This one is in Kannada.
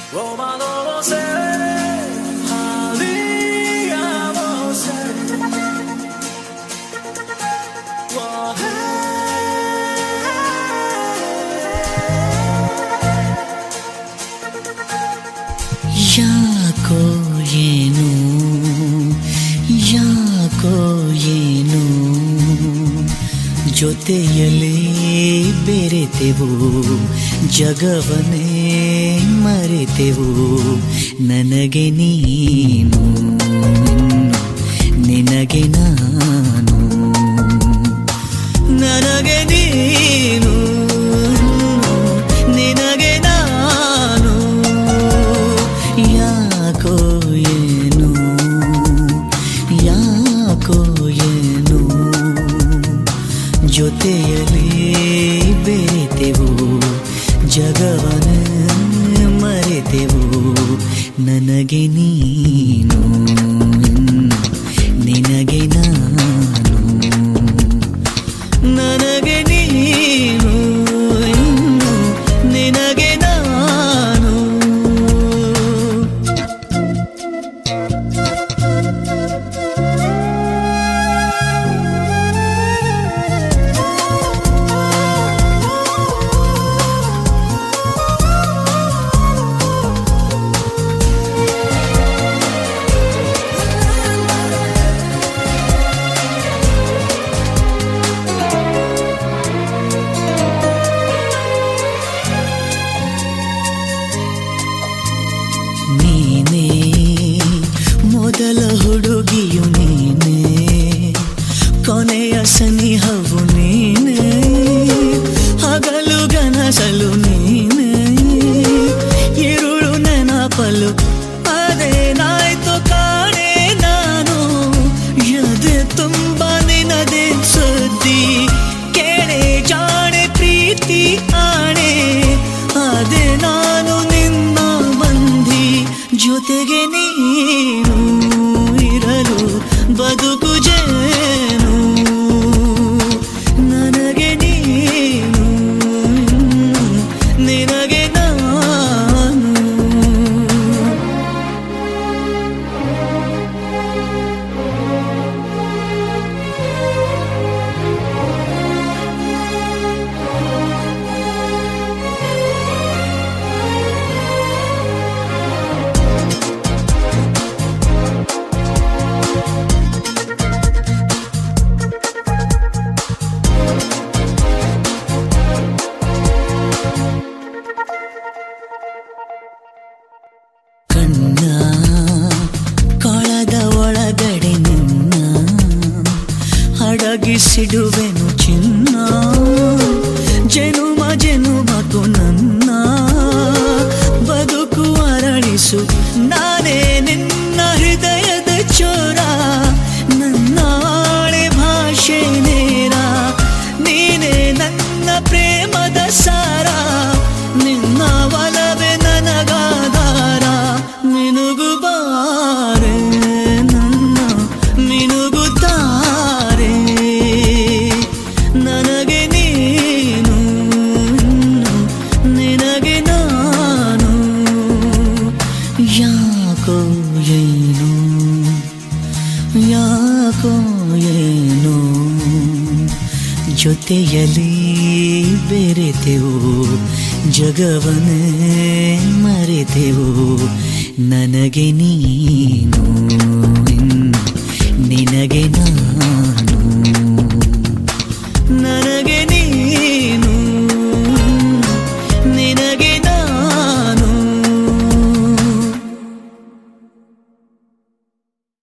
Roma no lo sé, haríamos ser. ಯಾಕೋ ಏನು ಯಾಕೋ ಏನು ಜೊತೆಯಲ್ಲೇ ಬೆರೆತೆವು ಜಗವನ್ನೇ ಮರೆತೆವು ನನಗೆ ನೀನು ನಿನಗೆ ನಾನು ನನಗೆ ನೀನು ನಿನಗೆ ನಾನು ಯಾಕೋ ಏನು ಯಾಕೋ ಏನು ಜೊತೆಯಲ್ಲಿ ಬೆರೆತೆವು ಜಗವನ ಮರೆತೆವು ನನಗೆ ನೀನು ನಿನಗೆ ನಾನು ನನಗೆ ನೀನು ಇನ್ನು ನಿನಗೆ ನಾನು ನೀನೇ ಮೊದಲ ಹುಡುಗಿಯು ನೀನೇ ಕೊನೆಯ ಸನಿಹವು ನೀನೇ ಹಗಲು ಗನಸಲು ನೀನೇ ಇರುಳು ನೆನಪಲು ಅದೇನಾಯ್ತು ಕಾಣೆ ನಾನು ಎದೆ ತುಂಬ ನಿನದೆ ಸುದ್ದಿ ಕೇಳೆ ಜಾಣೆ ಪ್ರೀತಿ ಆಣೆ ಅದೇ ನಾನು ನಿನ್ನ ಬಂದಿ ಜೊತೆಗೆ ನೀನು ಇರಲು ಬದುಕು ಜೇನು ನನಗೆ ನೀನು ನಿನಗೆ ನಾನು ಕಣ್ಣ ಕೊಳದ ಒಳಗಡೆ ನಿನ್ನ ಅಡಗಿಸಿಡುವೆನು ಚಿನ್ನ ಜನುಮ ಜನುಮಕು ನನ್ನ ಬದುಕು ಅರಳಿಸು ನಾನೇ ನಿನ್ನ ಹೃದಯದ ಚೋರ ನನ್ನ ಆಳೆ ಭಾಷೆ ನೇರ ನೀನೇ ನನ್ನ ಪ್ರೇಮದ ಸಾರ ನಿನ್ನ ಒಲವೇ ನನಗಾಧಾರ ಮಿನುಗು ಬಾರೆ ನನ್ನ ಮಿನುಗುತ್ತಾರೆ ನನಗೆ ನೀನು ನಿನಗೆ ನಾನು ಯಾಕೋ ಏನು ಯಾಕೋ ಏನು ಜೊತೆಯಲ್ಲಿ ಬೆರೆತೆವು ಜಗವನ್ನೇ ಮರೆತೆವು ನನಗೆ ನೀನು ಇನ್ನು ನಿನಗೆ ನಾನು